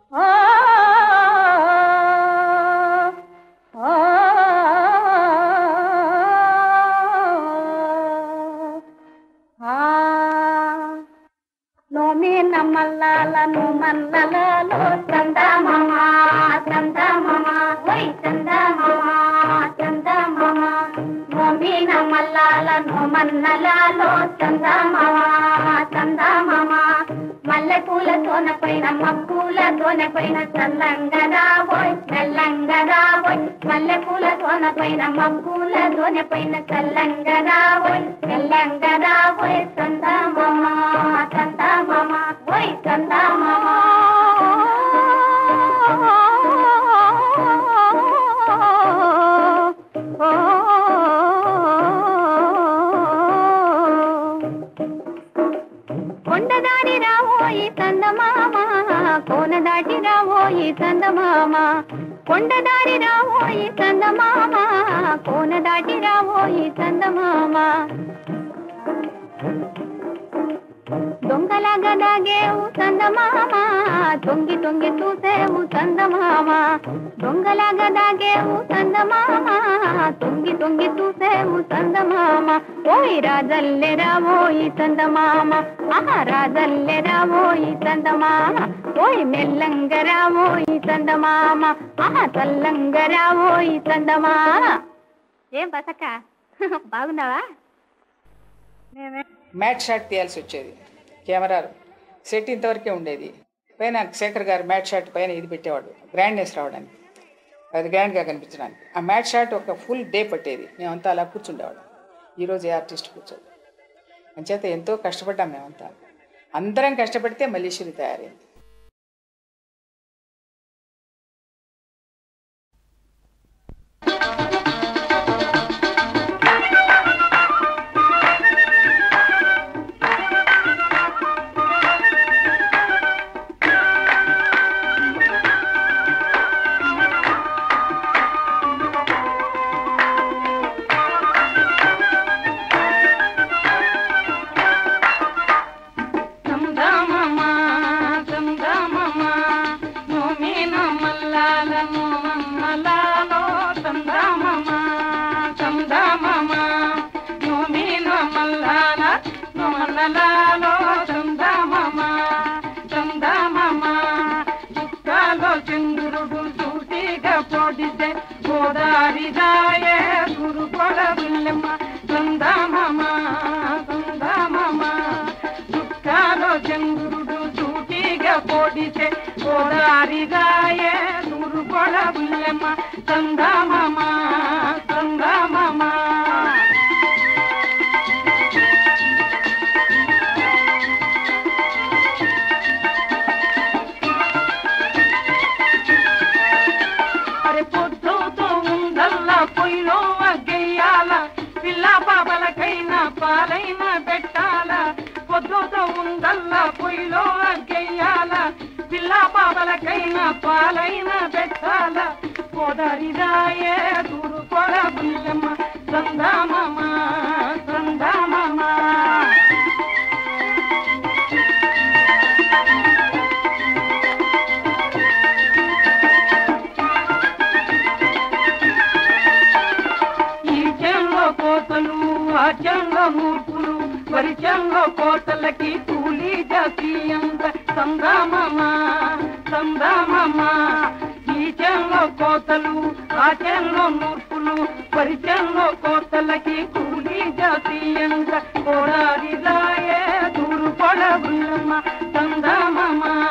నోమేన మల్లాలను మల్లలలో చందమామ చందమామ ఓయ్ చందమామ చందమామ నోమేన మల్లాలను మన్నలలో చందమామ చందమామ మల్లె పూల తోన పైన మక్కుల తోన పైన చల్లంగరా ఓయ్ మెల్లంగరా ఓయ్ మల్లె పూల తోన పైన మక్కుల తోన పైన చల్లంగరా ఓయ్ మెల్లంగరా ఓయ్ చందమామ చందమామ ఓయ్ చందమామ కొండదాడి రావోయి చందమామ కోన దాటి రావోయి చందమామ కొండదారి రావోయి చందమామ కోన దాటి రావోయి చందమామ దొంగలాగా దాగేవు చందమామ తొంగి తొంగి చూసేవు చందమామ దొంగలాగా దాగేవు చందమామ తొంగి తొంగి చూసేవు చందమామ ఓయ్ రాజల్లె రావోయి చందమామ ఆహా రాజల్లె రావోయి చందమామ ఓయ్ మెల్లంగ రావోయి చందమామ ఆహా చల్లంగ రావోయి చందమామ ఏం బసక్క బాగున్నావా మ్యాట్ షాట్ తీయాల్సి వచ్చేది కెమెరా సెట్ ఇంతవరకే ఉండేది పైన శేఖర్ గారు మ్యాట్ షాట్ పైన ఇది పెట్టేవాడు గ్రాండ్నెస్ రావడానికి అది గ్రాండ్గా కనిపించడానికి ఆ మ్యాట్ షాట్ ఒక ఫుల్ డే పట్టేది మేమంతా అలా కూర్చుండేవాడు ఈరోజు ఏ ఆర్టిస్ట్ కూర్చోడు అంచేత ఎంతో కష్టపడ్డాం మేమంతా అందరం కష్టపడితే మల్లీశ్వరి తయారైంది సందామమ సందామమ నోమేన మల్లాల నోమన్నలాలో సందామమ సందామమ నోమేన మల్లాల నోమన్నలాలో సందామమ సందామమ చుక్కాలో చంద్రుడు సూటిగా పొడితే గోదారి రాయే గురు పొడవిల్లమ్మ సందామమ సందామమ చుక్కాలో చంద్రుడు సూటిగా పొడితే గోదారి రాయే గురు పొడవిల్లమ్మ సందామమ సందామమ అరే పొద్దుతో ఉందల్లా పొయ్యిలో అగ్గెయ్యాల పిల్ల పాపలకైనా పాలైన పెట్టాల పొద్దుతో ఉందల్లా పొయ్యిలో అగ్గెయ్యాల పిల్ల పాపలకైనా పాలైన పెట్టాల కోదారి రాయే దూరు కొడ బుల్లమ్మ సందామమ్మ సందామమ్మ ఈ చెంలో కోతలు ఆ చెంలో మూర్ఖులు వరి చెంలో కోతలకి కూలీ జాతి అంత సందామమా సందామమా ఈ చెంలో కోతలు ఆ చెంలో మూర్ఖులు వరి చెంలో కోతలకి కూలీ జాతి అంత కోడారి రాయే దూరు పొడవులమ్మ సందామమా